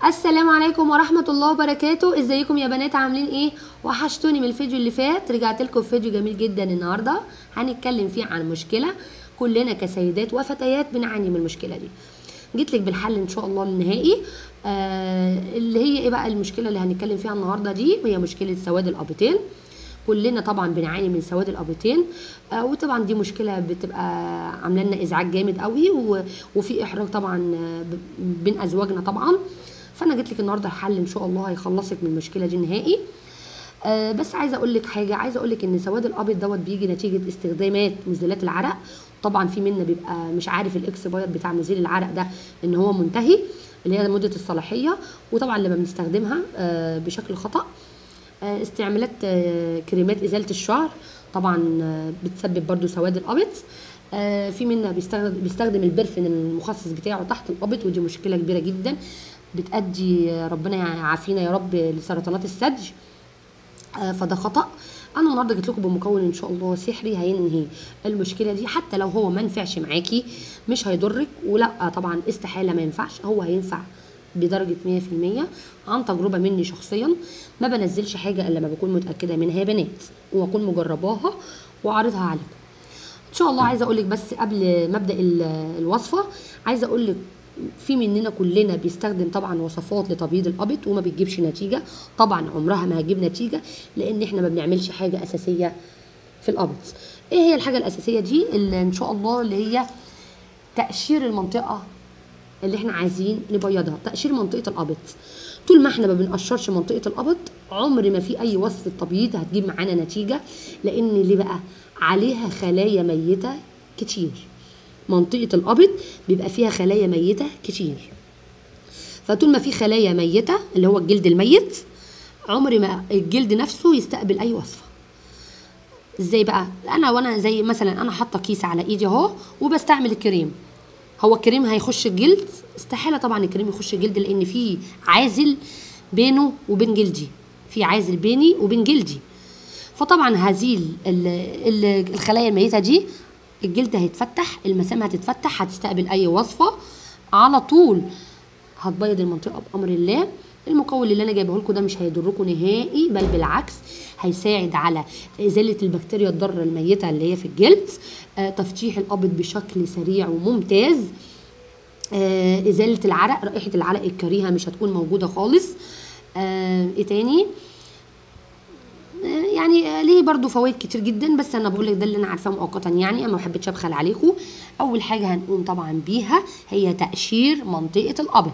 السلام عليكم ورحمة الله وبركاته ازيكم يا بنات عاملين ايه وحشتوني من الفيديو اللي فات رجعت لكم فيديو جميل جدا النهاردة هنتكلم فيه عن مشكلة كلنا كسيدات وفتيات بنعاني من المشكلة دي جيت لك بالحل ان شاء الله النهائي آه اللي هي ايه بقى المشكلة اللي هنتكلم فيها النهاردة دي هي مشكلة سواد الابطين كلنا طبعا بنعاني من سواد الابطين آه وطبعا دي مشكله بتبقى عامله لنا ازعاج جامد قوي و- وفي احراج طبعا آه، ب- بين ازواجنا طبعا فانا جيت لك النهارده الحل ان شاء الله هيخلصك من المشكله دي نهائي آه بس عايزه اقول لك حاجه عايزه اقول لك ان سواد الابيض دوت بيجي نتيجه استخدامات مزيلات العرق طبعا في منا بيبقى مش عارف الاكس باير بتاع مزيل العرق ده ان هو منتهي اللي هي مده الصلاحيه وطبعا لما بنستخدمها آه بشكل خطا آه، استعمالات آه، كريمات ازاله الشعر طبعا آه، بتسبب برضو سواد الابط آه، في منا بيستخدم بيستخدم البرفن المخصص بتاعه تحت الابط ودي مشكله كبيره جدا بتأدي آه، ربنا يعافينا يا رب لسرطانات الثدي آه، فده خطأ انا النهارده جيت لكم بمكون ان شاء الله سحري هينهي المشكله دي حتى لو هو ما نفعش معاكي مش هيضرك ولا طبعا استحاله ما ينفعش هو هينفع بدرجه 100% عن تجربه مني شخصيا ما بنزلش حاجه الا لما بكون متاكده منها يا بنات واكون مجرباها واعرضها عليكم ان شاء الله عايزه اقول لك بس قبل ما ابدا ال- الوصفه عايزه اقول لك في مننا كلنا بيستخدم طبعا وصفات لتبييض الابط وما بتجيبش نتيجه طبعا عمرها ما هتجيب نتيجه لان احنا ما بنعملش حاجه اساسيه في الابط ايه هي الحاجه الاساسيه دي اللي ان شاء الله اللي هي تقشير المنطقه اللي احنا عايزين نبيضها تقشير منطقه الابط طول ما احنا ما بنقشرش منطقه الابط عمر ما في اي وصفه تبييض هتجيب معانا نتيجه لان ليه بقى عليها خلايا ميته كتير منطقه الابط بيبقى فيها خلايا ميته كتير فطول ما في خلايا ميته اللي هو الجلد الميت عمر ما الجلد نفسه يستقبل اي وصفه ازاي بقى انا وانا زي مثلا انا حاطه كيس على ايدي اهو وبستعمل الكريم هو الكريم هيخش الجلد استحاله طبعا الكريم يخش الجلد لان في عازل بينه وبين جلدي في عازل بيني وبين جلدي فطبعا هذه ال- ال- ال- الخلايا الميته دي الجلد هيتفتح المسام هتتفتح هتستقبل اي وصفه على طول هتبيض المنطقه بامر الله المكون اللي انا جايبه لكم ده مش هيضركم نهائي بل بالعكس هيساعد على ازاله البكتيريا الضاره الميته اللي هي في الجلد آه تفتيح الابط بشكل سريع وممتاز آه ازاله العرق رائحه العرق الكريهه مش هتكون موجوده خالص آه ايه تاني يعني آه، ليه برضو فوائد كتير جدا بس انا بقول لك ده اللي انا عارفاه مؤقتا يعني انا ما حبيتش ابخل عليكم اول حاجه هنقوم طبعا بيها هي تقشير منطقه الابط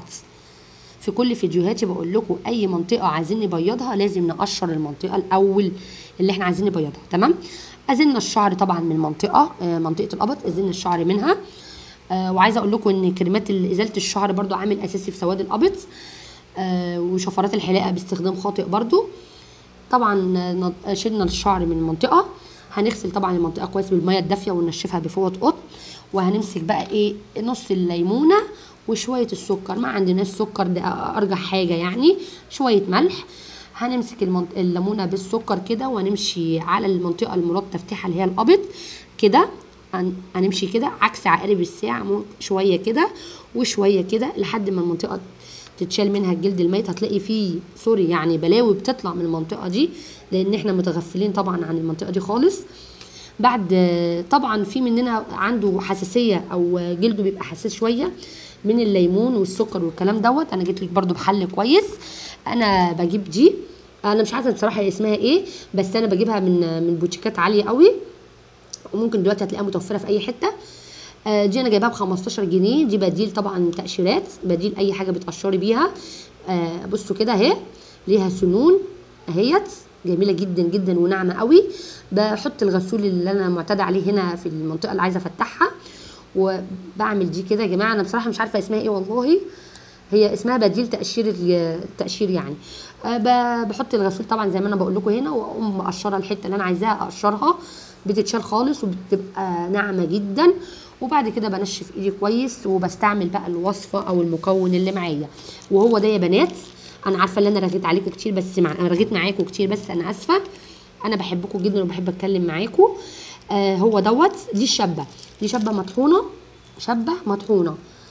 في كل فيديوهاتي بقول لكم اي منطقه عايزين نبيضها لازم نقشر المنطقه الاول اللي احنا عايزين نبيضها تمام ازلنا الشعر طبعا من المنطقه آه، منطقه الابط ازلنا الشعر منها آه، وعايزه اقول لكم ان كريمات ال- ازاله الشعر برضو عامل اساسي في سواد الابط آه، وشفرات الحلاقه باستخدام خاطئ برضو طبعا نض- شلنا الشعر من المنطقه هنغسل طبعا المنطقه كويس بالميه الدافيه وننشفها بفوط قطن وهنمسك بقى ايه نص الليمونه وشويه السكر ما عندناش سكر ده ارجح حاجه يعني شويه ملح هنمسك المنط... الليمونه بالسكر كده وهنمشي على المنطقه المراد تفتيحها اللي هي الابط كده هن- هنمشي كده عكس عقارب الساعه مو- شويه كده وشويه كده لحد ما المنطقه تتشال منها الجلد الميت هتلاقي فيه سوري يعني بلاوي بتطلع من المنطقه دي لان احنا متغفلين طبعا عن المنطقه دي خالص بعد طبعا في مننا عنده حساسيه او جلده بيبقى حساس شويه من الليمون والسكر والكلام دوت انا جيت لك برده بحل كويس انا بجيب دي انا مش عارفه بصراحه هي اسمها ايه بس انا بجيبها من من بوتيكات عاليه قوي وممكن دلوقتي هتلاقيها متوفره في اي حته آه، دي انا جايباها ب 15 جنيه دي بديل طبعا تقشيرات بديل اي حاجه بتقشري بيها آه، بصوا كده اهي ليها سنون اهيت جميله جدا جدا وناعمه قوي بحط الغسول اللي انا معتاده عليه هنا في المنطقه اللي عايزه افتحها وبعمل دي كده يا جماعه انا بصراحه مش عارفه اسمها ايه والله هي اسمها بديل تقشير ال- التقشير يعني أه ب- بحط الغسول طبعا زي ما انا بقول لكم هنا واقوم مقشره الحته اللي انا عايزاها اقشرها بتتشال خالص وبتبقى ناعمه جدا وبعد كده بنشف ايدي كويس وبستعمل بقى الوصفه او المكون اللي معايا وهو ده يا بنات انا عارفه ان انا رغيت عليكم كتير بس مع... انا رغيت معاكم كتير بس انا اسفه انا بحبكم جدا وبحب اتكلم معاكم آه هو دوت دي الشبه دي شبه مطحونه شبه مطحونه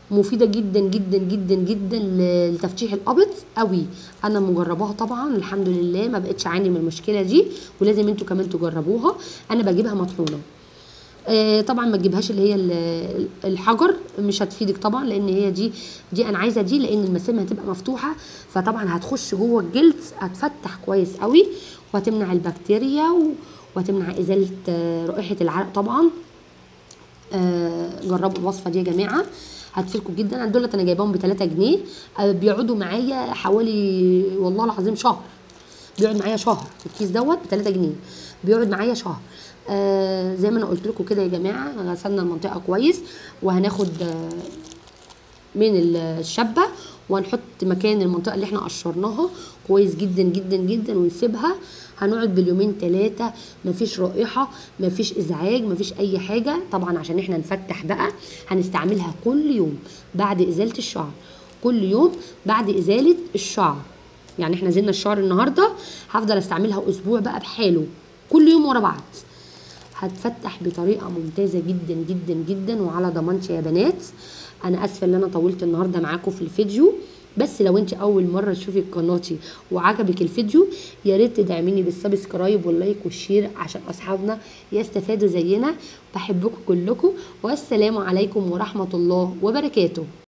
مفيده جدا جدا جدا جدا ل- لتفتيح القبض قوي انا مجرباها طبعا الحمد لله ما بقتش اعاني من المشكله دي ولازم انتوا كمان تجربوها انا بجيبها مطحونه آه، طبعا ما تجيبهاش اللي هي ال- الحجر مش هتفيدك طبعا لان هي دي دي انا عايزه دي لان المسام هتبقى مفتوحه فطبعا هتخش جوه الجلد هتفتح كويس قوي وهتمنع البكتيريا و- وهتمنع ازاله آه، رائحه العرق طبعا آه، جربوا الوصفه دي يا جماعه هتفيدكم جدا أنا دولت انا جايباهم ب 3 جنيه آه، بيقعدوا معايا حوالي والله العظيم شهر بيقعد معايا شهر الكيس دوت ب 3 جنيه بيقعد معايا شهر آه زي ما انا قلت لكم كده يا جماعه غسلنا المنطقه كويس وهناخد آه من ال- الشابه وهنحط مكان المنطقه اللي احنا قشرناها كويس جدا جدا جدا ونسيبها هنقعد باليومين ثلاثه مفيش رائحه مفيش ازعاج مفيش اي حاجه طبعا عشان احنا نفتح بقى هنستعملها كل يوم بعد ازاله الشعر كل يوم بعد ازاله الشعر يعني احنا زلنا الشعر النهارده هفضل استعملها اسبوع بقى بحاله كل يوم ورا بعض هتفتح بطريقه ممتازه جدا جدا جدا وعلى ضمانتي يا بنات انا اسفه ان انا طولت النهارده معاكم في الفيديو بس لو انت اول مره تشوفي قناتي وعجبك الفيديو يا ريت تدعميني بالسبسكرايب واللايك والشير عشان اصحابنا يستفادوا زينا بحبكم كلكم والسلام عليكم ورحمه الله وبركاته